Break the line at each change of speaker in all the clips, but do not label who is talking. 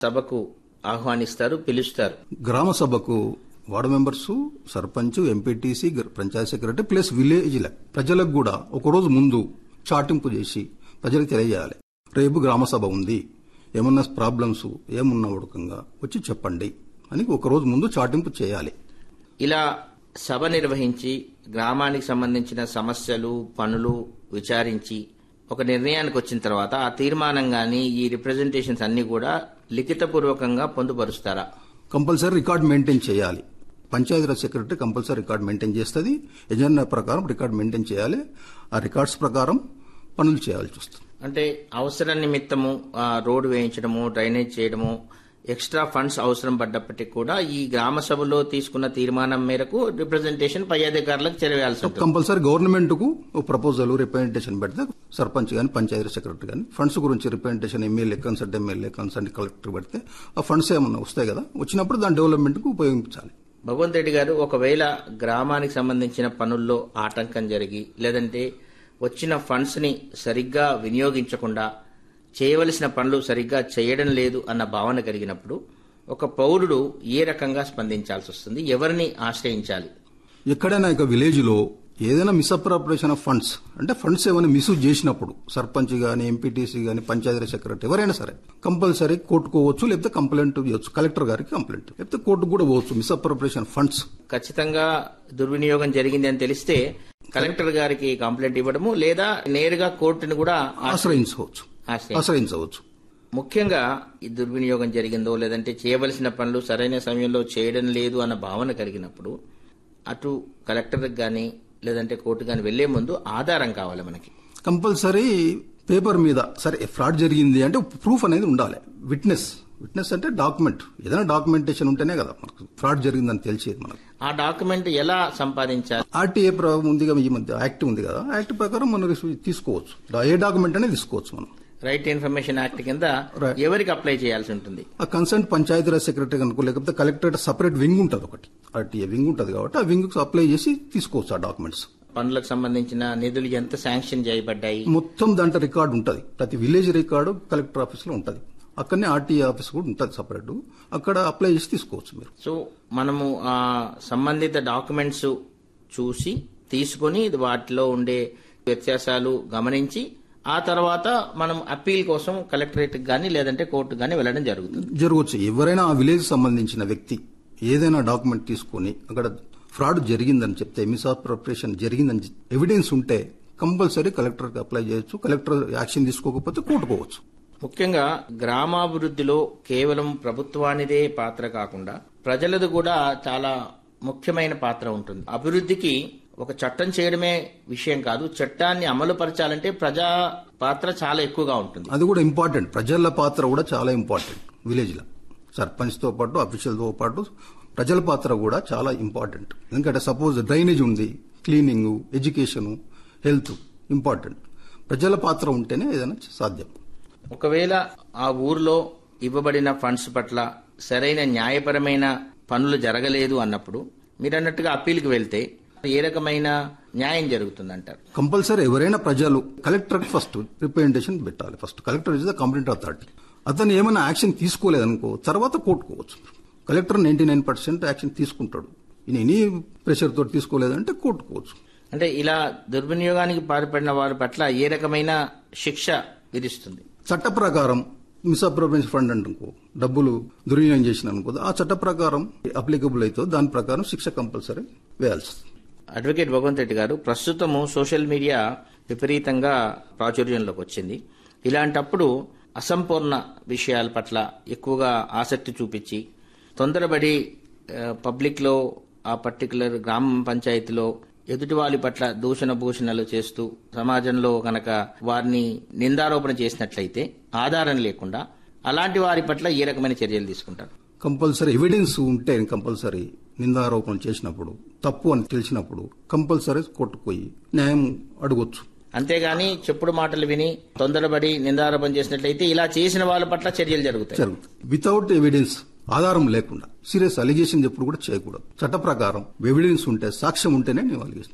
సభకు ఆహ్వానిస్తారు పిలుస్తారు
గ్రామ సభకు ward members sarpanch MPTC panchayat secretary plus village ప్రజలకు కూడా ఒక రోజు ముందు చాటింపు చేసి ప్రజలకు తెలియజేయాలి రేపు గ్రామ సభ ఉంది ఏమన్నా ప్రాబ్లమ్స్ ఏమున్నా ఉడకంగా వచ్చి చెప్పండి అని ఒక రోజు ముందు చాటింపు చేయాలి
ఇలా సభ నిర్వహించి గ్రామానికి సంబంధించిన సమస్యలు పనులు విచారించి ఒక నిర్ణయానికి వచ్చిన తర్వాత ఆ తీర్మానం గాని ఈ రిప్రజెంటేషన్స్ అన్ని కూడా లిఖితపూర్వకంగా పొందుపరుస్తారా
కంపల్సరీ రికార్డ్ మెయింటైన్ చేయాలి Panchayatiraj secretary compulsory record maintain చేస్తుంది ఎజెండా ప్రకారం రికార్డ్ మెయింటైన్ చేయాలి ఆ రికార్డ్స్ ప్రకారం పనులు చేయాల్సి వస్తుంది
అంటే అవసర నిమిత్తము ఆ, రోడ్డు వేయించడము డ్రైనేజ్ చేయడము ఎక్స్ట్రా ఫండ్స్ అవసరం పడ్డప్పటికీ కూడా ఈ గ్రామ సభలో తీసుకున్న తీర్మానం మేరకు రిప్రజెంటేషన్ పై అధికారులకు చేరవేయాల్సి ఉంటుంది
కంపల్సరీ గవర్నమెంట్ కు ప్రపోజల్ రిప్రజెంటేషన్ పెడితే సర్పంచ్ గాని పంచాయతీ సెక్రటరీ గాని ఫండ్స్ గురించి representation MLA consult MLA consult collector పెడితే ఆ ఫండ్స్ ఏమన్నా వస్తాయి కదా వచ్చినప్పుడు దాని డెవలప్మెంట్ కు ఉపయోగించాలి
భగవంత్ రెడ్డి గారు ఒకవేళ గ్రామానికి సంబంధించిన పనుల్లో ఆటంకం జరిగి లేదంటే వచ్చిన ఫండ్స్ ని సరిగ్గా వినియోగించకుండా చేయవలసిన పనులు సరిగ్గా చేయడం లేదు అన్న భావన కలిగినప్పుడు ఒక పౌరుడు ఏ రకంగా స్పందించాల్సి వస్తుంది ఎవరిని ఆశ్రయించాలి
ఎక్కడైనా ఇక విలేజ్ లో ఏదైనా మిస్అప్రాపరేషన్ ఆఫ్ ఫండ్స్ అంటే ఫండ్స్ ఏమైనా మిస్యూజ్ చేసినప్పుడు సర్పంచ్ గాని ఎంపీటీసీ గాని పంచాయతీ సెక్రటరీ ఎవరైనా సరే కంపల్సరీ కోర్టుకోవచ్చు లేకపోతే కంప్లైంట్ చేయొచ్చు కలెక్టర్ గారికి కంప్లైంట్ లేకపోతే కోర్టుకు కూడా పోవచ్చు మిస్అప్రాపరేషన్ ఫండ్స్
ఖచ్చితంగా దుర్వినియోగం జరిగింది అని తెలిస్తే కలెక్టర్ గారికి కంప్లైంట్ ఇవ్వడము లేదా నేరుగా కోర్టును కూడా
ఆశ్రయించవచ్చు
ఆశ్రయించాలి
ఆశ్రయించవచ్చు
ముఖ్యంగా ఈ దుర్వినియోగం జరిగిందో లేదంటే చేయవలసిన పనులు సరైన సమయంలో చేయడం లేదు అన్న భావన కలిగినప్పుడు అటు కలెక్టర్కి కానీ లేదంటే కోర్టు కానీ వెళ్లే ముందు ఆధారం కావాలి మనకి
కంపల్సరీ పేపర్ మీద సరే ఫ్రాడ్ జరిగింది అంటే ప్రూఫ్ అనేది ఉండాలి విట్నెస్ విట్నెస్ అంటే డాక్యుమెంట్ ఏదైనా డాక్యుమెంటేషన్ ఉంటేనే కదా మనకు ఫ్రాడ్ జరిగిందని తెలిసేది మనకు
ఆ డాక్యుమెంట్ ఎలా సంపాదించాలి
ఆర్టీఏ ఉంది కదా ఈ మధ్య యాక్ట్ ఉంది కదా యాక్ట్ ప్రకారం మనం రిసీవ్ తీసుకోవచ్చు ఏ డాక్యుమెంట్ అనేది తీసుకోవచ్చు మనం
రైట్ ఇన్ఫర్మేషన్ యాక్ట్ కింద
Right.
ఎవరికి అప్లై చేయాల్సి ఉంటుంది
ఆ కన్సర్న్ పంచాయతీరాజ్ సెక్రటరీ అనుకో లేకపోతే కలెక్టరేట్ సపరేట్ వింగ్ ఉంటుంది ఒకటి ఆర్టీఏ వింగ్ ఉంటుంది కాబట్టి ఆ వింగ్ అప్లై చేసి తీసుకోవచ్చు ఆ డాక్యుమెంట్స్
పనులకు సంబంధించిన నిధులు ఎంత శాంక్షన్ చేయబడ్డాయి
మొత్తం దాంట్లో రికార్డు ఉంటుంది ప్రతి విలేజ్ రికార్డు కలెక్టర్ ఆఫీస్ లో ఉంటుంది అక్కడనే ఆర్టీఏ ఆఫీస్ కూడా ఉంటుంది సపరేట్ అక్కడ అప్లై చేసి తీసుకోవచ్చు మీరు
సో మనము ఆ సంబంధిత డాక్యుమెంట్స్ చూసి తీసుకొని వాటిలో ఉండే వ్యత్యాసాలు గమనించి ఆ తర్వాత మనం అప్పీల్ కోసం కలెక్టరేట్ కానీ లేదంటే కోర్టు కానీ వెళ్ళడం జరుగుతుంది
జరగవచ్చు ఎవరైనా ఆ విలేజ్ సంబంధించిన వ్యక్తి ఏదైనా డాక్యుమెంట్ తీసుకొని అక్కడ ఫ్రాడ్ జరిగిందని చెప్తే మిస్అప్రోప్రియేషన్ జరిగిందని ఎవిడెన్స్ ఉంటే కంపల్సరీ కలెక్టర్కి అప్లై చేయొచ్చు కలెక్టర్ యాక్షన్ తీసుకోకపోతే కోర్టుకోవచ్చు
ముఖ్యంగా గ్రామాభివృద్ధిలో కేవలం ప్రభుత్వానిదే పాత్ర కాకుండా ప్రజలది కూడా చాలా ముఖ్యమైన పాత్ర ఉంటుంది అభివృద్ధికి ఒక చట్టం చేయడమే విషయం కాదు చట్టాన్ని అమలు పరచాలంటే ప్రజా పాత్ర చాలా ఎక్కువగా ఉంటుంది
అది కూడా ఇంపార్టెంట్ ప్రజల పాత్ర కూడా చాలా ఇంపార్టెంట్ విలేజ్ లో సర్పంచ్ తో పాటు అఫీషియల్ తో పాటు ప్రజల పాత్ర కూడా చాలా ఇంపార్టెంట్ ఎందుకంటే సపోజ్ డ్రైనేజ్ ఉంది క్లీనింగ్ ఎడ్యుకేషన్ హెల్త్ ఇంపార్టెంట్ ప్రజల పాత్ర ఉంటేనే ఏదైనా సాధ్యం
ఒకవేళ ఆ ఊర్లో ఇవ్వబడిన ఫండ్స్ పట్ల సరైన న్యాయపరమైన పనులు జరగలేదు అన్నప్పుడు మీరు అన్నట్టుగా అప్పీల్కి వెళ్తే ఏ రకమైన న్యాయం జరుగుతుందంటారు
కంపల్సరీ ఎవరైనా ప్రజలు కలెక్టర్ ఫస్ట్ రిప్రజెంటేషన్ పెట్టాలి first collector is the complaint authority అతను ఏమైనా యాక్షన్ తీసుకోలేదనుకో తర్వాత కోర్టుకోవచ్చు collector ninety nine percent action తీసుకుంటాడు ఈయన ఎనీ ప్రెషర్ తోటి తీసుకోలేదంటే కోర్టుకోవచ్చు
అంటే ఇలా దుర్వినియోగానికి పాల్పడిన వారి పట్ల ఏ రకమైన శిక్ష విధిస్తుంది
చట్ట ప్రకారం మిస్అప్రోప్రియేషన్ ఫండ్ అనుకో డబ్బులు దుర్వినియోగం చేసిన అనుకో ఆ చట్ట ప్రకారం అప్లికబుల్ అయితే దాని ప్రకారం శిక్ష కంపల్సరీ వేయాల్సి వస్తుంది.
అడ్వకేట్ భగవంత్ రెడ్డి గారు ప్రస్తుతము సోషల్ మీడియా విపరీతంగా ప్రాచుర్యంలోకి వచ్చింది ఇలాంటప్పుడు అసంపూర్ణ విషయాల పట్ల ఎక్కువగా ఆసక్తి చూపించి తొందరపడి ఆ, పబ్లిక్లో ఆ పర్టికులర్ గ్రామ పంచాయతీలో ఎదుటి వాళ్ళ పట్ల దూషణ భూషణలు చేస్తూ సమాజంలో గనక వారిని నిందారోపణ చేసినట్లయితే ఆధారం లేకుండా అలాంటి వారి పట్ల ఏ రకమైన చర్యలు తీసుకుంటారు
కంపల్సరీ ఎవిడెన్స్ ఉంటే కంపల్సరీ నిందారోపణ చేసినప్పుడు తప్పు అని తెలిసినప్పుడు కంపల్సరీ కొట్టుకుపోయి న్యాయం అడగొచ్చు
అంతేగాని చెప్పుడు మాటలు విని తొందరపడి నిందారోపణ చేసినట్లయితే ఇలా చేసిన వాళ్ళ పట్ల చర్యలు జరుగుతాయి
జరుగుతుంది వితౌట్ ఎవిడెన్స్ ఆధారం లేకుండా సీరియస్ అలిగేషన్ ఎప్పుడు కూడా చేయకూడదు చట్ట ప్రకారం ఎవిడెన్స్ ఉంటే సాక్ష్యం ఉంటేనే నువ్వు అలిగేషన్ చేయాలి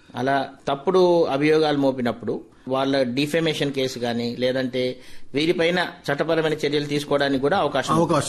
అలా తప్పుడు అభియోగాలు మోపినప్పుడు వాళ్ళ డిఫెమేషన్ కేసు కానీ లేదంటే వీరిపైన చట్టపరమైన చర్యలు తీసుకోవడానికి కూడా అవకాశం ఉంది.
అవకాశం